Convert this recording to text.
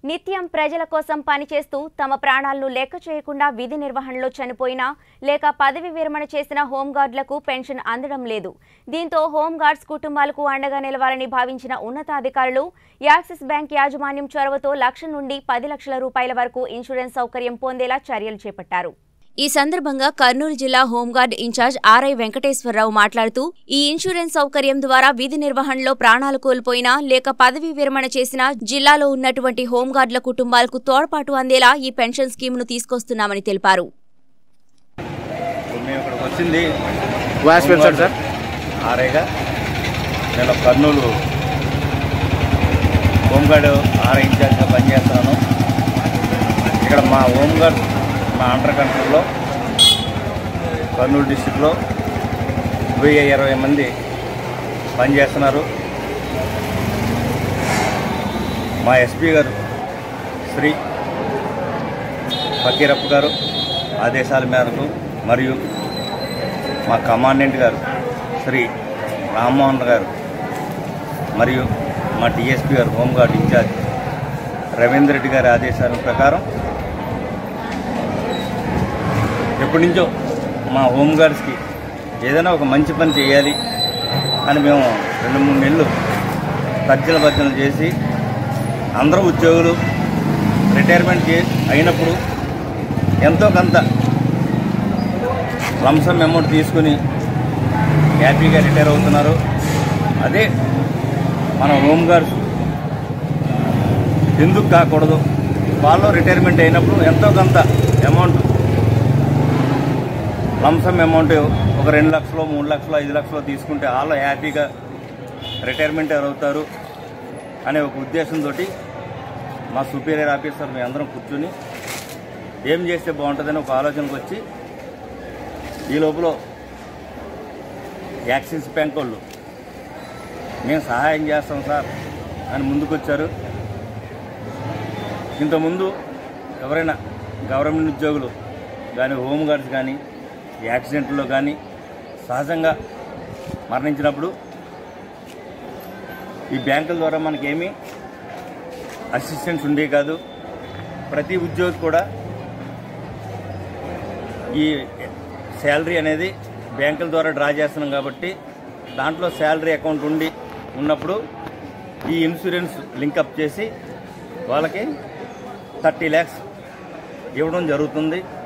నిత్యం ప్రజల కోసం పనిచేస్తూ తమ ప్రాణాలను లెక్క చేయకుండా విధి నిర్వహణలో చనిపోయినా లేక పదవి విరమణ చేసిన హోంగార్డులకు పెన్షన్ అందడం లేదు దీంతో హోంగార్డ్స్ కుటుంబాలకు అండగా నిలవాలని భావించిన ఉన్నతాధికారులు యాక్సిస్ బ్యాంక్ యాజమాన్యం చొరవతో లక్ష నుండి పది లక్షల రూపాయల వరకు ఇన్సూరెన్స్ సౌకర్యం పొందేలా చర్యలు చేపట్టారు ఈ సందర్భంగా కర్నూలు జిల్లా హోంగార్డ్ ఇన్ఛార్జ్ ఆర్ఐ వెంకటేశ్వరరావు మాట్లాడుతూ ఈ ఇన్సూరెన్స్ సౌకర్యం ద్వారా విధి నిర్వహణలో ప్రాణాలు కోల్పోయినా లేక పదవీ విరమణ చేసిన జిల్లాలో ఉన్నటువంటి హోంగార్డుల కుటుంబాలకు తోడ్పాటు అందేలా ఈ పెన్షన్ స్కీమ్ను తీసుకొస్తున్నామని తెలిపారు ఇప్పుడు మేము ఇక్కడికి వచ్చింది వాయిస్ పెంచండి సార్ ఆరేగా నేను కర్నూలు హోంగార్డ్ ఆర్ఐ ఇన్ఛార్జ్గా పనిచేస్తున్నాను ఇక్కడ మా హోంగార్డ్ మా అండర్ కంట్రోల్లో కర్నూలు డిస్టిక్లో వెయ్యి ఇరవై మంది పనిచేస్తున్నారు మా ఎస్పీ గారు శ్రీ ఫకీరప్ప గారు ఆదేశాల మేరకు మరియు మా కమాండెంట్ గారు శ్రీ రామ్మోహన్ గారు మరియు మా డిఎస్పీ గారు హోంగార్డ్ ఇన్ఛార్జ్ రవీంద్ర రెడ్డి గారి ఆదేశాల ప్రకారం ఎప్పటి నుంచో మా హోంగార్డ్స్కి ఏదైనా ఒక మంచి పని చేయాలి అని మేము రెండు మూడు నెలలు తర్జన భర్జన చేసి అందరూ ఉద్యోగులు రిటైర్మెంట్ చే అయినప్పుడు ఎంతో కొంత లంసమ్ అమౌంట్ తీసుకుని హ్యాపీగా రిటైర్ అవుతున్నారు అదే మన హోమ్ గార్డ్స్ ఎందుకు కాకూడదు వాళ్ళు రిటైర్మెంట్ అయినప్పుడు ఎంతో కొంత అమౌంట్ లంసమ్ అమౌంట్ ఒక రెండు లక్షలు మూడు లక్షలు ఐదు లక్షలు తీసుకుంటే వాళ్ళు హ్యాపీగా రిటైర్మెంట్ అవుతారు అనే ఒక ఉద్దేశంతో మా సుపీరియర్ ఆఫీసర్ మేము అందరం కూర్చుని ఏం చేస్తే బాగుంటుందని ఒక ఆలోచనకు వచ్చి ఈ లోపల యాక్సిస్ బ్యాంక్ వాళ్ళు మేము సహాయం చేస్తాం సార్ అని ముందుకొచ్చారు ఇంతకుముందు ఎవరైనా గవర్నమెంట్ ఉద్యోగులు కానీ హోమ్ గార్డ్స్ కానీ యాక్సిడెంట్లో కానీ సహజంగా మరణించినప్పుడు ఈ బ్యాంకుల ద్వారా మనకేమీ అసిస్టెన్స్ ఉండే కాదు ప్రతి ఉద్యోగి కూడా ఈ శాలరీ అనేది బ్యాంకుల ద్వారా డ్రా చేస్తున్నాం కాబట్టి దాంట్లో శాలరీ అకౌంట్ ఉండి ఉన్నప్పుడు ఈ ఇన్సూరెన్స్ లింకప్ చేసి వాళ్ళకి థర్టీ ల్యాక్స్ ఇవ్వడం జరుగుతుంది